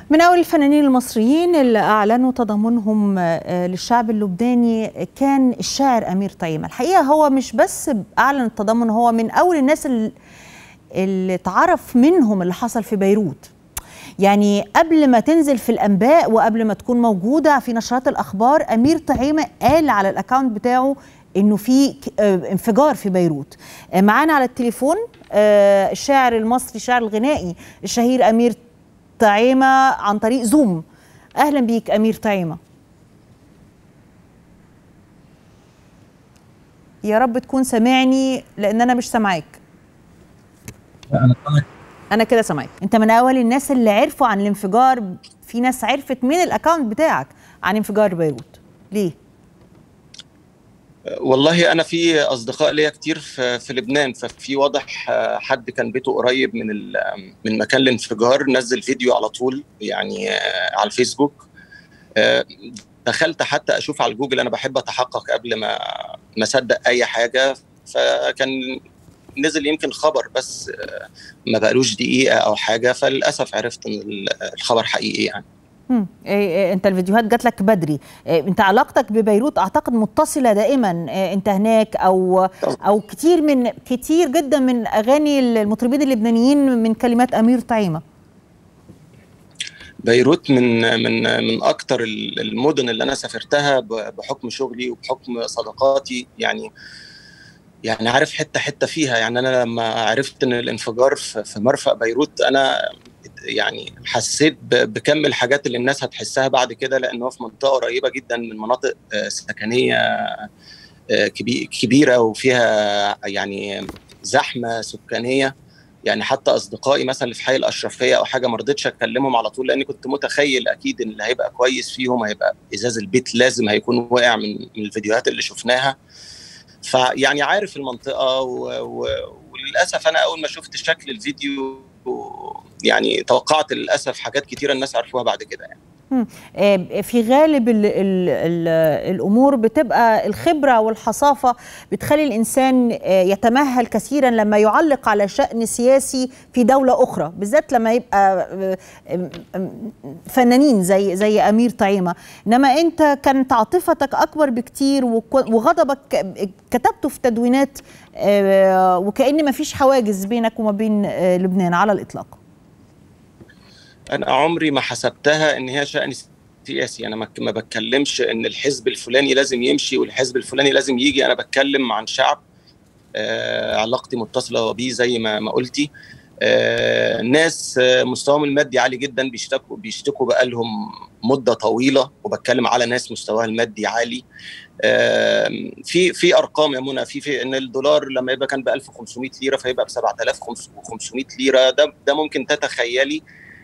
من أول الفنانين المصريين اللي أعلنوا تضامنهم للشعب اللبناني كان الشاعر أمير طيمة الحقيقة هو مش بس أعلن التضامن هو من أول الناس اللي اتعرف منهم اللي حصل في بيروت يعني قبل ما تنزل في الأنباء وقبل ما تكون موجودة في نشرات الأخبار أمير طعيمة قال على الأكاونت بتاعه انه في انفجار في بيروت معانا على التليفون الشاعر المصري الشاعر الغنائي الشهير امير طعيمة عن طريق زوم أهلا بيك أمير طعيمة يا رب تكون سامعني لأن أنا مش سامعاك أنا أنا كده سامعك أنت من أول الناس اللي عرفوا عن الانفجار في ناس عرفت من الأكاونت بتاعك عن انفجار بيروت ليه؟ والله انا في اصدقاء ليا كتير في, في لبنان ففي واضح حد كان بيته قريب من من مكان الانفجار نزل فيديو على طول يعني على الفيسبوك دخلت حتى اشوف على جوجل انا بحب اتحقق قبل ما ما اصدق اي حاجه فكان نزل يمكن خبر بس ما بقالوش دقيقه او حاجه فللاسف عرفت ان الخبر حقيقي يعني مم. إيه انت الفيديوهات جات لك بدري إيه انت علاقتك ببيروت اعتقد متصله دائما إيه انت هناك او او كتير من كتير جدا من اغاني المطربين اللبنانيين من كلمات امير طعيمه بيروت من من من اكتر المدن اللي انا سافرتها بحكم شغلي وبحكم صداقاتي يعني يعني عارف حته حته فيها يعني انا لما عرفت ان الانفجار في مرفأ بيروت انا يعني حسيت بكم الحاجات اللي الناس هتحسها بعد كده لانه في منطقه قريبه جدا من مناطق سكنيه كبيره وفيها يعني زحمه سكانيه يعني حتى اصدقائي مثلا اللي في حي الاشرفيه او حاجه ما رضيتش اكلمهم على طول لاني كنت متخيل اكيد ان اللي هيبقى كويس فيهم هيبقى ازاز البيت لازم هيكون واقع من الفيديوهات اللي شفناها فيعني عارف المنطقه و... و... وللاسف انا اول ما شفت شكل الفيديو يعني توقعت للاسف حاجات كتيره الناس عرفوها بعد كده يعني في غالب ال ال ال الامور بتبقى الخبره والحصافه بتخلي الانسان يتمهل كثيرا لما يعلق على شان سياسي في دوله اخرى بالذات لما يبقى فنانين زي زي امير طعيمه انما انت كانت عاطفتك اكبر بكتير وغضبك كتبته في تدوينات وكأن ما فيش حواجز بينك وما بين لبنان على الاطلاق انا عمري ما حسبتها ان هي شان سياسي انا ما بتكلمش ان الحزب الفلاني لازم يمشي والحزب الفلاني لازم يجي انا بتكلم عن شعب آه علاقتي متصله بيه زي ما ما قلتي آه ناس آه مستواهم المادي عالي جدا بيشتكوا بيشتكوا بقالهم مده طويله وبتكلم على ناس مستواها المادي عالي في في ارقام يا منى في في ان الدولار لما يبقى كان ب 1500 ليره فيبقى ب 7500 ليره ده ده ممكن تتخيلي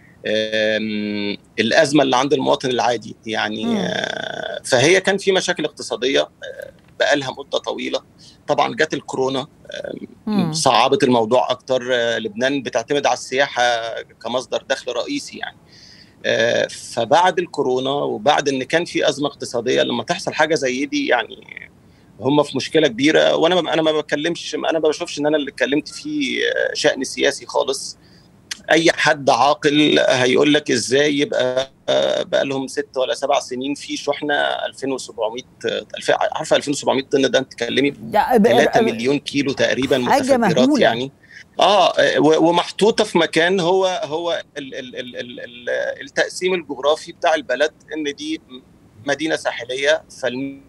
الازمه اللي عند المواطن العادي يعني م. فهي كان في مشاكل اقتصاديه بقالها مده طويله طبعا جت الكورونا صعبت الموضوع اكتر لبنان بتعتمد على السياحه كمصدر دخل رئيسي يعني فبعد الكورونا وبعد ان كان في ازمه اقتصاديه لما تحصل حاجه زي دي يعني هم في مشكله كبيره وانا انا ما بتكلمش انا ما بشوفش ان انا اللي اتكلمت فيه شان سياسي خالص اي حد عاقل هيقول لك ازاي يبقى بقى لهم ست ولا سبع سنين في شحنه 2700 عارفه 2700 طن ده انت تتكلمي 3 مليون كيلو تقريبا متفجرات يعني اه ومحطوطه في مكان هو هو ال ال ال ال التقسيم الجغرافي بتاع البلد ان دي مدينه ساحليه فالم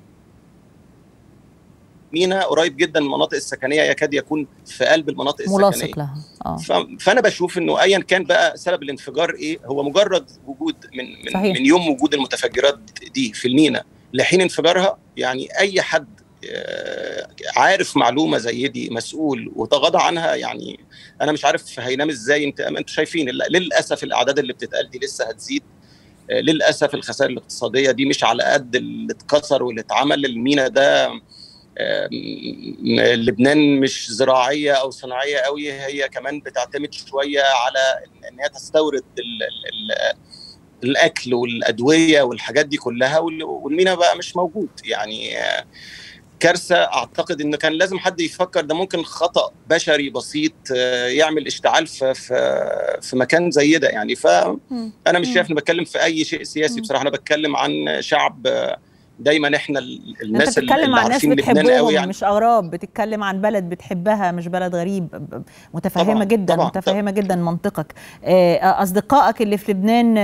مينا قريب جدا من المناطق السكنيه يكاد يكون في قلب المناطق السكنيه ملاصق لها آه. فانا بشوف انه ايا كان بقى سبب الانفجار ايه هو مجرد وجود من من, صحيح. من يوم وجود المتفجرات دي في المينا لحين انفجارها يعني اي حد عارف معلومه زي دي مسؤول وتغاضى عنها يعني انا مش عارف هينام ازاي انت انتوا شايفين للاسف الاعداد اللي بتتقال دي لسه هتزيد للاسف الخسائر الاقتصاديه دي مش على قد اللي اتكسر واللي اتعمل المينا ده لبنان مش زراعيه او صناعيه قوي هي كمان بتعتمد شويه على ان هي تستورد ال ال الاكل والادويه والحاجات دي كلها والمينا بقى مش موجود يعني كارثه اعتقد ان كان لازم حد يفكر ده ممكن خطا بشري بسيط يعمل اشتعال في في, في مكان زي ده يعني فانا مش شايف اني بتكلم في اي شيء سياسي بصراحه انا بتكلم عن شعب دايما احنا الناس اللي بتتكلم عن ناس بتحبهم يعني. مش اغراب بتتكلم عن بلد بتحبها مش بلد غريب متفهمه طبعًا جدا طبعًا متفهمه طبعًا جدا منطقك اصدقائك اللي في لبنان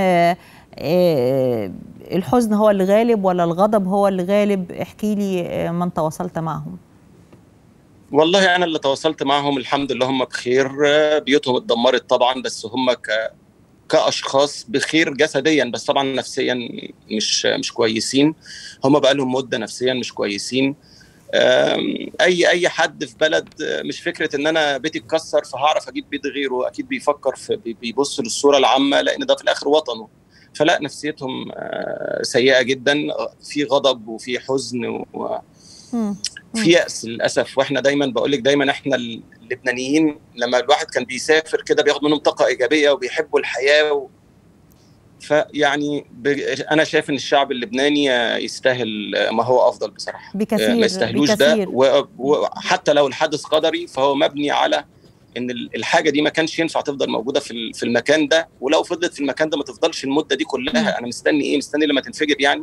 الحزن هو اللي غالب ولا الغضب هو اللي غالب احكي لي من تواصلت معهم والله انا اللي تواصلت معهم الحمد لله هم بخير بيوتهم اتدمرت طبعا بس هم ك كاشخاص بخير جسديا بس طبعا نفسيا مش مش كويسين هم بقى لهم مده نفسيا مش كويسين اي اي حد في بلد مش فكره ان انا بيتي اتكسر فهعرف اجيب بيت غيره اكيد بيفكر في بيبص للصوره العامه لان ده في الاخر وطنه فلا نفسيتهم سيئه جدا في غضب وفي حزن وفي يأس للاسف واحنا دايما بقول لك دايما احنا اللبنانيين لما الواحد كان بيسافر كده بياخد منهم طاقه ايجابيه وبيحبوا الحياه و... فيعني ب... انا شايف ان الشعب اللبناني يستاهل ما هو افضل بصراحه بكثير ما يستاهلوش ده و... وحتى لو الحدث قدري فهو مبني على ان الحاجه دي ما كانش ينفع تفضل موجوده في في المكان ده ولو فضلت في المكان ده ما تفضلش المده دي كلها انا مستني ايه مستني لما تنفجر يعني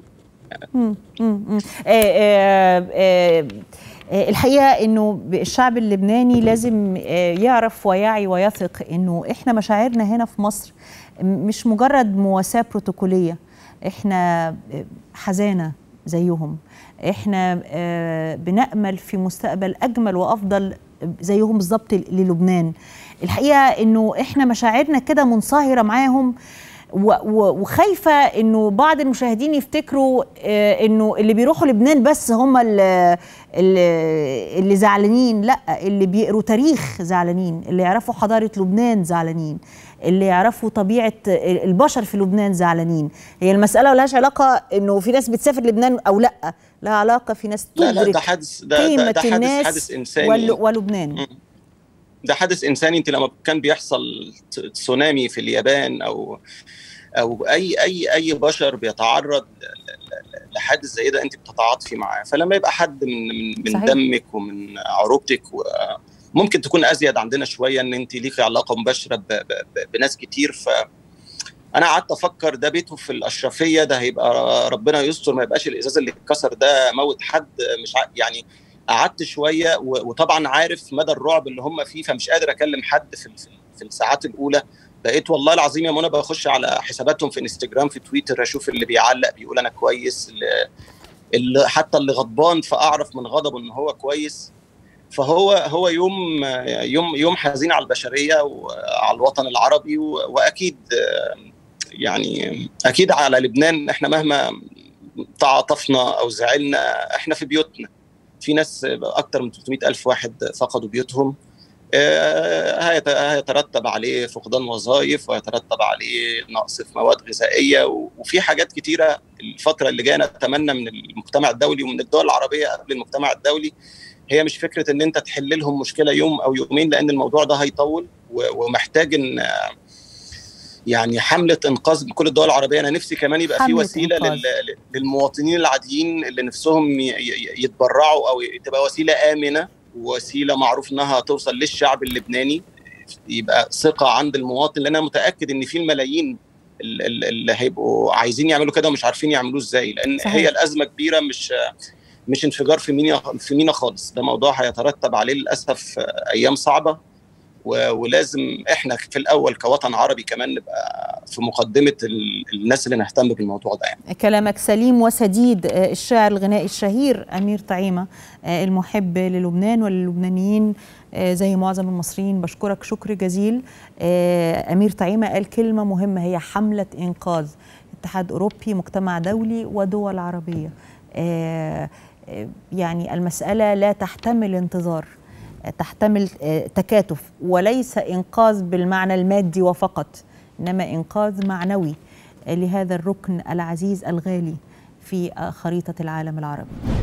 الحقيقه انه الشعب اللبناني لازم يعرف ويعي ويثق انه احنا مشاعرنا هنا في مصر مش مجرد مواساه بروتوكوليه احنا حزانه زيهم احنا بنامل في مستقبل اجمل وافضل زيهم بالظبط للبنان الحقيقه انه احنا مشاعرنا كده منصهره معاهم وخايفه انه بعض المشاهدين يفتكروا انه اللي بيروحوا لبنان بس هم اللي, اللي زعلانين لا اللي بيقروا تاريخ زعلانين اللي يعرفوا حضاره لبنان زعلانين اللي يعرفوا طبيعه البشر في لبنان زعلانين هي المساله ملهاش علاقه انه في ناس بتسافر لبنان او لا لها علاقه في ناس لا لا ده حدث ده, قيمه ده, ده حدث الناس حدث انساني ولبنان ده حدث انساني انت لما كان بيحصل تسونامي في اليابان او او اي اي اي بشر بيتعرض لحادث زي ده انت بتتعاطفي معاه فلما يبقى حد من من, من دمك ومن عروبتك ممكن تكون ازيد عندنا شويه ان انت ليكي علاقه مباشره ب ب ب بناس كتير ف انا قعدت افكر ده بيته في الاشرفيه ده هيبقى ربنا يستر ما يبقاش الازاز اللي اتكسر ده موت حد مش يعني قعدت شويه وطبعا عارف مدى الرعب اللي هم فيه فمش قادر اكلم حد في في الساعات الاولى بقيت والله العظيم يا منى بخش على حساباتهم في انستجرام في تويتر اشوف اللي بيعلق بيقول انا كويس اللي, اللي حتى اللي غضبان فاعرف من غضبه ان هو كويس فهو هو يوم يوم يوم حزين على البشريه وعلى الوطن العربي واكيد يعني اكيد على لبنان احنا مهما تعاطفنا او زعلنا احنا في بيوتنا في ناس اكثر من 300 الف واحد فقدوا بيوتهم هيترتب عليه فقدان وظائف ويترتب عليه نقص في مواد غذائيه وفي حاجات كتيره الفتره اللي جايه نتمنى من المجتمع الدولي ومن الدول العربيه قبل المجتمع الدولي هي مش فكره ان انت تحل لهم مشكله يوم او يومين لان الموضوع ده هيطول ومحتاج ان يعني حمله انقاذ بكل الدول العربيه انا نفسي كمان يبقى في وسيله لل... للمواطنين العاديين اللي نفسهم يتبرعوا او تبقى وسيله امنه وسيله معروف انها توصل للشعب اللبناني يبقى ثقه عند المواطن لان انا متاكد ان في الملايين اللي هيبقوا عايزين يعملوا كده ومش عارفين يعملوه ازاي لان صحيح. هي الازمه كبيره مش مش انفجار في مينا في مينا خالص ده موضوع هيترتب عليه للاسف ايام صعبه ولازم احنا في الاول كوطن عربي كمان نبقى في مقدمه الناس اللي نهتم بالموضوع ده يعني. كلامك سليم وسديد الشاعر الغنائي الشهير امير طعيمه المحب للبنان وللبنانيين زي معظم المصريين بشكرك شكر جزيل امير طعيمه قال كلمه مهمه هي حمله انقاذ اتحاد اوروبي مجتمع دولي ودول عربيه يعني المساله لا تحتمل انتظار تحتمل تكاتف وليس انقاذ بالمعنى المادي وفقط انما انقاذ معنوي لهذا الركن العزيز الغالي في خريطه العالم العربي